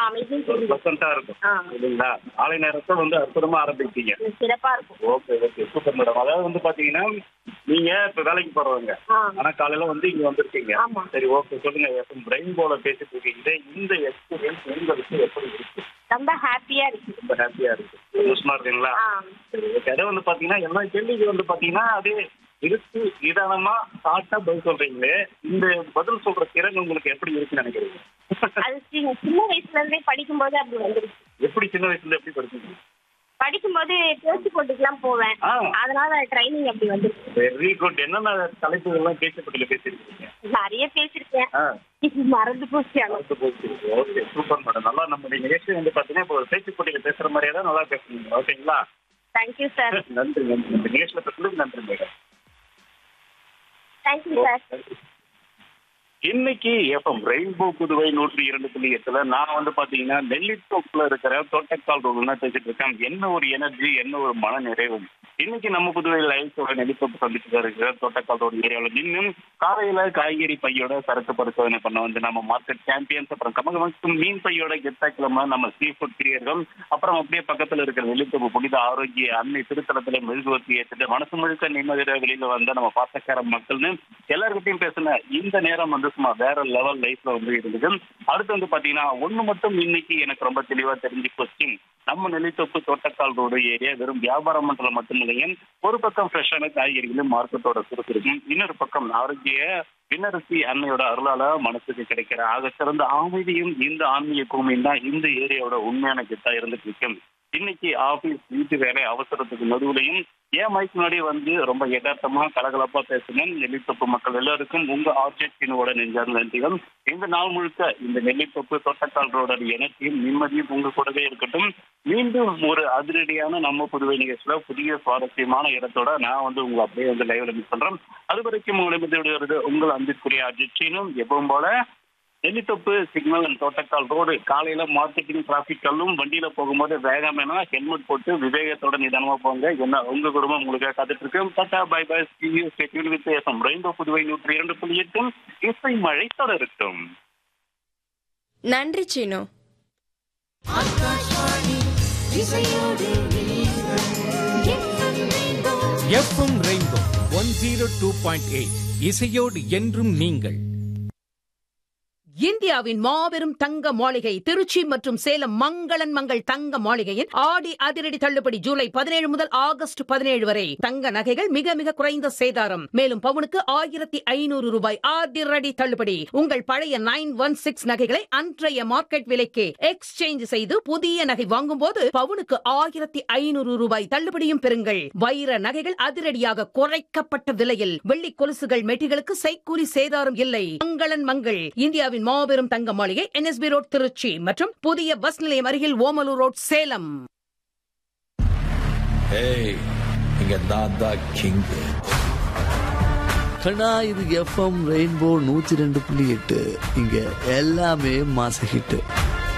அமைதியும் தெரியும் ப்ளசண்டா இருக்கும் ஆ. இல்லைங்களா காலை நேரத்தை வந்து அற்புதமா ஆரம்பிப்பீங்க சிறப்பா இருக்கும் ஓகே ஓகே சூப்பர் மேடம் அதாவது வந்து பாத்தீங்கன்னா நீங்க இப்ப வேலைக்கு போறவங்க ஆ. ஆனா காலையில வந்து இங்க வந்திருக்கீங்க ஆமா. சரி ஓகே சொல்லுங்க எஃப்எம் பிரெயின் போல பேசிட்டு இருக்கீங்க இந்த எக்ஸ்பீரியன்ஸ் உங்களுக்கு எப்படி இருக்கு ரொம்ப ஹாப்பியா இருக்கு ரொம்ப ஹாப்பியா இருக்கு சந்தோஷமா இருக்குங்களா ஆ சரி ஓகே அதை வந்து பாத்தீங்கன்னா எல்லா கேள்விக்கு வந்து பாத்தீங்கன்னா அதே இருக்கு நிதானமா ஷார்ட்டா பதில் சொல்றீங்களே இந்த பதில் சொல்ற திறன் உங்களுக்கு எப்படி இருக்குன்னு நினைக்கிறீங்க அது சி- சின்ன வயசுல இருந்தே படிக்கும்போது அப்படி வந்துருச்சு எப்படி சின்ன வயசுல எப்படி படிச்சீங்க படிக்கும்போது பேச்சு போட்டுக்கெல்லாம் போவேன் ஆ. அதனால ட்ரைனிங் அப்படி வந்துருச்சு வெரி குட் என்னென்ன தலைப்புகள்லாம் பேசப்பட்டு பேசிருக்கீங்க நிறைய பேசிருக்கேன் ஆ மறந்து போச்சு ஆனா. ஓகே சூப்பர் மேடம் நல்லா நம்மளுடைய நிகழ்ச்சி வந்து பாத்தீங்கன்னா இப்போ ஒரு பேச்சு போட்டியில பேசுற மாதிரியே தான் நல்லா பேசுறீங்க ஓகேங்களா தேங்க்யூ சார் நன்றி நன்றி இந்த நிகழ்ச்சியில பேசுறது நன்றி மேடம் தேங்க்யூ சார் இன்னைக்கு எஃப்எம் ரெயின்போ புதுவை நூற்றி இரண்டு புள்ளி எட்டுல நான் வந்து பாத்தீங்கன்னா நெல்லித்தோப்புல இருக்கிற தோட்டக்கால் ரோடு தான் பேசிட்டு இருக்கேன் என்ன ஒரு எனர்ஜி என்ன ஒரு மன நிறைவு இன்னைக்கு நம்ம புதுவை லைவ்ஸோட நெல்லித்தோப்பு சந்திச்சுட்டு இருக்கிற தோட்டக்கால் ரோடு ஏரியாவில் நின்று காலையில காய்கறி பையோட சரக்கு பரிசோதனை பண்ண வந்து நம்ம மார்க்கெட் சாம்பியன்ஸ் அப்புறம் கமகமக்கும் மீன் பையோட கெத்தா கிழமை நம்ம சீ ஃபுட் பிரியர்கள் அப்புறம் அப்படியே பக்கத்துல இருக்கிற நெல்லித்தோப்பு புனித ஆரோக்கிய அன்னை திருத்தலத்துல மெழுகுவர்த்தி ஏற்றிட்டு மனசு முழுக்க நிம்மதியாக வெளியில வந்த நம்ம பாசக்கார மக்கள்னு எல்லார்கிட்டையும் பேசின இந்த நேரம் வந்து சும்மா வேற லெவல் லைஃப்ல வந்து இருந்தது அடுத்து வந்து பாத்தீங்கன்னா ஒண்ணு மட்டும் இன்னைக்கு எனக்கு ரொம்ப தெளிவா தெரிஞ்சு போச்சு நம்ம நெல்லித்தோப்பு தோட்டக்கால் ரோடு ஏரியா வெறும் வியாபார மண்டலம் மட்டும் இல்லைங்க ஒரு பக்கம் ஃப்ரெஷ்ஷான காய்கறிகளும் மார்க்கெட்டோட சுறுசுறுக்கும் இன்னொரு பக்கம் ஆரோக்கிய விண்ணரசி அன்னையோட அருளால மனசுக்கு கிடைக்கிற ஆக சிறந்த அமைதியும் இந்த ஆன்மீக பூமியும் தான் இந்த ஏரியாவோட உண்மையான கிட்டா இருந்துட்டு இருக்கும் இன்னைக்கு ஆபீஸ் வீட்டு வேலை அவசரத்துக்கு நடுவுலையும் ஏன் மைக் முன்னாடி வந்து ரொம்ப யதார்த்தமா கலகலப்பா பேசுங்க நெல்லித்தொப்பு மக்கள் எல்லாருக்கும் உங்க ஆர்ஜெக்டினோட நெஞ்சார்ந்த நன்றிகள் இந்த நாள் முழுக்க இந்த நெல்லித்தொப்பு தோட்டக்கால் ரோட எனர்ஜியும் நிம்மதியும் உங்க கூடவே இருக்கட்டும் மீண்டும் ஒரு அதிரடியான நம்ம புதுவை நிகழ்ச்சியில புதிய சுவாரஸ்யமான இடத்தோட நான் வந்து உங்களை அப்படியே வந்து லைவ்ல மிஸ் பண்றேன் அது வரைக்கும் உங்களை மிதி விடுவது உங்கள் அன்பிற்குரிய அஜிச்சினும் எப்பவும் போல Nellithope signal and Thottakkal road காலையில மார்க்கெட்டிங் டிராபிக்கல்லும் வண்டியில போகும்போது வேகம் வேணா ஹெல்மெட் போட்டு விவேகத்தோட நிதானமா போங்க என்ன உங்க குடும்பம் உங்களுக்கு காத்துட்டு இருக்கு tata bye bye stay tuned with FM Rainbow Puduvai நூற்றி இரண்டு புள்ளி எட்டும் இசை மழை தொடரட்டும் நன்றி Seenu FM Rainbow one zero two point eight இசையோடு என்றும் நீங்கள் இந்தியாவின் மாபெரும் தங்க மாளிகை திருச்சி மற்றும் சேலம் மங்களன் மங்கள் தங்க மாளிகையின் ஆடி அதிரடி தள்ளுபடி ஜூலை பதினேழு முதல் ஆகஸ்ட் பதினேழு வரை தங்க நகைகள் மிக மிக குறைந்த சேதாரம் மேலும் பவுனுக்கு ஆயிரத்தி ஐநூறு ரூபாய் அதிரடி தள்ளுபடி உங்கள் பழைய நைன் ஒன் சிக்ஸ் நகைகளை அன்றைய மார்க்கெட் விலைக்கு எக்ஸ்சேஞ்ச் செய்து புதிய நகை வாங்கும் போது பவுனுக்கு ஆயிரத்தி ஐநூறு ரூபாய் தள்ளுபடியும் பெறுங்கள் வைர நகைகள் அதிரடியாக குறைக்கப்பட்ட விலையில் வெள்ளி கொலுசுகள் மெட்டிகளுக்கு செய்கூலி சேதாரம் இல்லை மங்களன் மங்கள் இந்தியாவின் மாபெரும் தங்க மாளிகை என்எஸ்பி ரோட் திருச்சி மற்றும் புதிய பஸ் நிலையம் அருகில் ஓமலூர் ரோட் சேலம் ஏய் இங்க நான் தான் கிங் கண்ணா இது எஃப்எம் ரெயின்போ நூத்தி ரெண்டு புள்ளி எட்டு இங்க எல்லாமே மாச ஹிட்டு